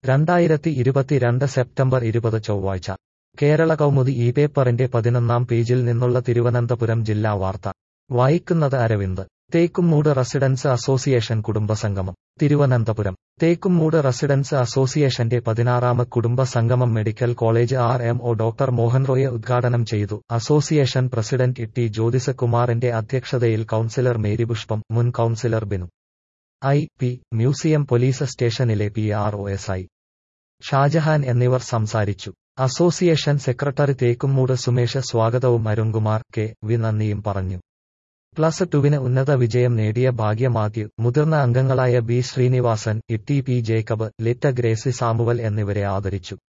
രണ്ടായിരത്തി ഇരുപത്തിരണ്ട് സെപ്റ്റംബർ ഇരുപത് ചൊവ്വാഴ്ച കേരള കൗമുദി ഈ പേപ്പറിന്റെ പതിനൊന്നാം പേജിൽ നിന്നുള്ള തിരുവനന്തപുരം ജില്ലാ വാർത്ത വായിക്കുന്നത് അരവിന്ദ് തേക്കുംമൂട് റെസിഡൻസ് അസോസിയേഷൻ കുടുംബസംഗമം തിരുവനന്തപുരം തേക്കുംമൂട് റെസിഡൻസ് അസോസിയേഷന്റെ പതിനാറാമ കുടുംബ സംഗമം medical college R M O doctor Mohan Roy ഉദ്ഘാടനം ചെയ്തു അസോസിയേഷൻ പ്രസിഡന്റ് ടി ജ്യോതിസകുമാറിന്റെ അധ്യക്ഷതയിൽ കൌൺസിലർ മേരിപുഷ്പം മുൻ councillor Binu I P museum police സ്റ്റേഷനിലെ P R O S I Shajahan എന്നിവർ സംസാരിച്ചു അസോസിയേഷൻ സെക്രട്ടറി തേക്കുംമൂട് സുമേഷ് സ്വാഗതവും അരുൺകുമാർ കെ വി നന്ദിയും പറഞ്ഞു പ്ലസ് ടുവിന് ഉന്നത വിജയം നേടിയ ഭാഗ്യ മാത്യു മുതിർന്ന അംഗങ്ങളായ B Srinivasan E T P Jacob Litta Gracy Samuel എന്നിവരെ ആദരിച്ചു